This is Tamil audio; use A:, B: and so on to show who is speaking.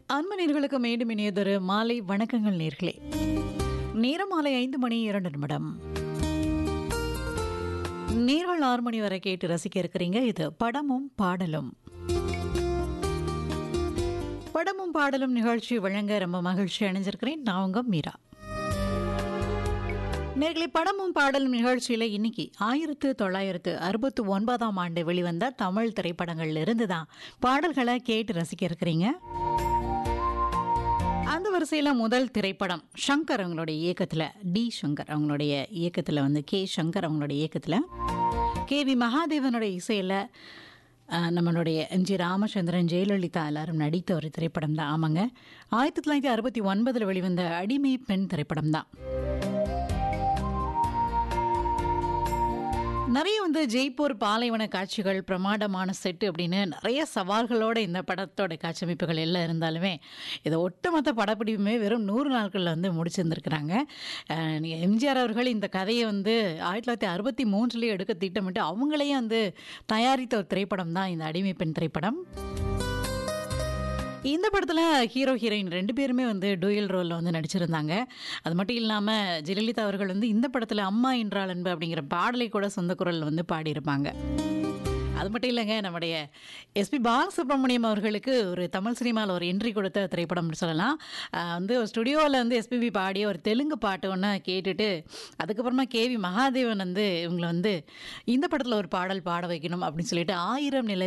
A: அன்பனேர்களுக்கு மீண்டும் இனியதொரு மாலை வணக்கங்கள் நேர்களே நேரம் மாலை ஐந்து மணி இரண்டு நிமிடம் நேர்கள் ஆறு மணி வரை கேட்டு ரசிக்க இருக்கிறீங்க இது படமும் பாடலும் படமும் பாடலும் நிகழ்ச்சி வழங்க ரொம்ப மகிழ்ச்சி அணிஞ்சிருக்கிறேன் நான் உங்க மீரா நேர்களை படமும் பாடலும் நிகழ்ச்சியில் இன்னைக்கு ஆயிரத்து தொள்ளாயிரத்து அறுபத்தி ஒன்பதாம் ஆண்டு வெளிவந்த தமிழ் திரைப்படங்கள்ல இருந்து தான் பாடல்களை கேட்டு ரசிக்க இருக்கிறீங்க அந்த வரிசையில் முதல் திரைப்படம் சங்கர் அவங்களுடைய இயக்கத்தில் டி சங்கர் அவங்களுடைய இயக்கத்தில் வந்து கே சங்கர் அவங்களுடைய இயக்கத்தில் கே வி மகாதேவனுடைய இசையில் நம்மளுடைய எம் ஜி ராமச்சந்திரன் ஜெயலலிதா எல்லாரும் நடித்த ஒரு திரைப்படம் தான் ஆமாங்க ஆயிரத்தி தொள்ளாயிரத்தி அறுபத்தி ஒன்பதில் வெளிவந்த அடிமை பெண் திரைப்படம் தான் நிறைய வந்து ஜெய்ப்பூர் பாலைவன காட்சிகள் பிரமாண்டமான செட்டு அப்படின்னு நிறைய சவால்களோட இந்த படத்தோட காட்சியமைப்புகள் எல்லாம் இருந்தாலுமே இதை ஒட்டுமொத்த படப்பிடிப்புமே வெறும் நூறு நாட்களில் வந்து முடிச்சிருந்துருக்குறாங்க எம்ஜிஆர் அவர்கள் இந்த கதையை வந்து ஆயிரத்தி தொள்ளாயிரத்தி அறுபத்தி மூன்றுலேயே எடுக்க திட்டமிட்டு அவங்களையே வந்து தயாரித்த ஒரு திரைப்படம் தான் இந்த அடிமை பெண் திரைப்படம் இந்த படத்தில் ஹீரோ ஹீரோயின் ரெண்டு பேருமே வந்து டூயல் ரோலில் வந்து நடிச்சிருந்தாங்க அது மட்டும் இல்லாமல் ஜெயலலிதா அவர்கள் வந்து இந்த படத்தில் அம்மா என்றாள் அன்பு அப்படிங்கிற பாடலை கூட சொந்த குரல் வந்து பாடியிருப்பாங்க அது மட்டும் இல்லைங்க நம்முடைய எஸ்பி பாலசுப்ரமணியம் அவர்களுக்கு ஒரு தமிழ் சினிமாவில் ஒரு என்ட்ரி கொடுத்த திரைப்படம்னு சொல்லலாம் ஆஹ் வந்து ஒரு ஸ்டுடியோவில் வந்து எஸ்பிபி பாடிய ஒரு தெலுங்கு பாட்டு ஒன்று கேட்டுட்டு அதுக்கப்புறமா கேவி மகாதேவன் வந்து இவங்களை வந்து இந்த படத்தில் ஒரு பாடல் பாட வைக்கணும் அப்படின்னு சொல்லிட்டு ஆயிரம் நிலை